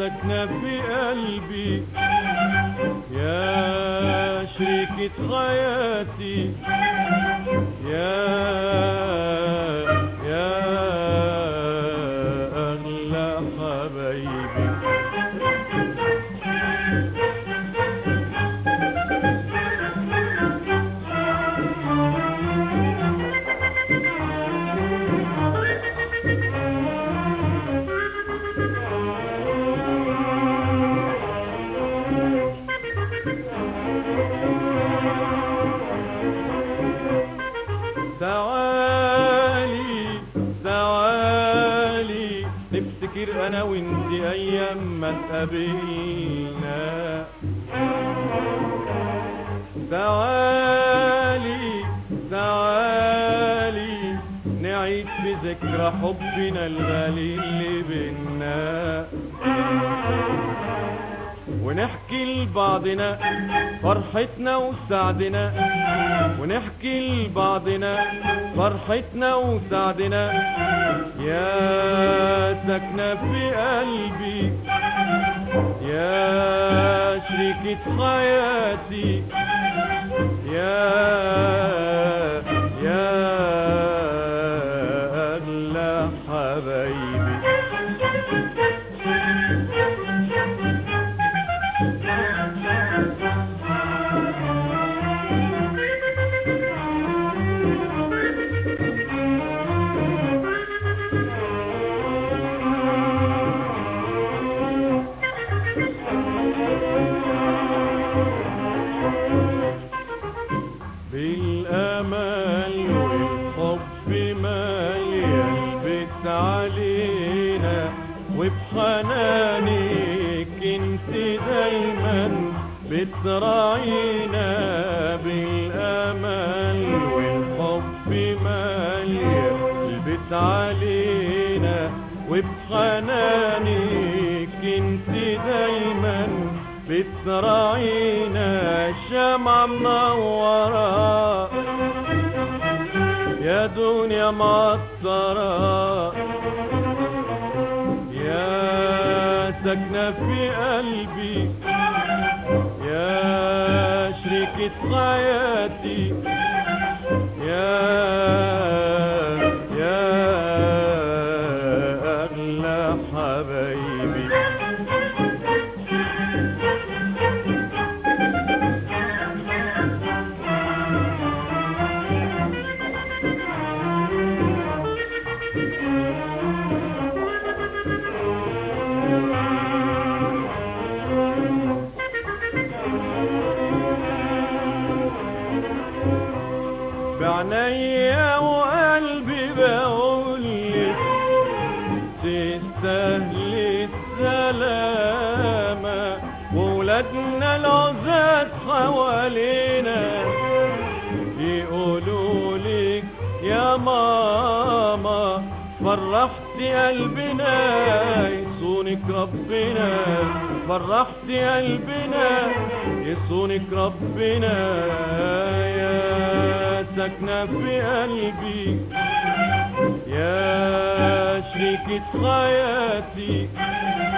ساكنة في قلبي يا شريكة حياتي يا يا أغلى حبايبي تعالي تعالي نفتكر انا وانتي ايام ما اتقابلنا تعالي تعالي نعيد في ذكرى حبنا الغالي اللي بينا ونحكي لبعضنا فرحتنا وسعدنا ونحكي لبعضنا فرحتنا وسعدنا يا ساكنة في قلبي يا شريكة حياتي يا يا أغلى حبايبي بالأمل والحب مالي البيت علينا وبحنانك انت دايما بتراعينا بالأمل والحب مالي البيت علينا وبحنانك انت دايما بتراعينا الشمعة منورة يا دنيا معطرة يا ساكنة في قلبي يا شريكة حياتي يا يا أغلى حبايبي بعنيا وقلبي بقولك تستاهلي السلامة وولادنا العزات حوالينا يقولوا لك يا ماما فرحتي قلبنا يصونك ربنا فرحتي قلبنا يصونك ربنا يا ساكنة في قلبي يا شريكة حياتي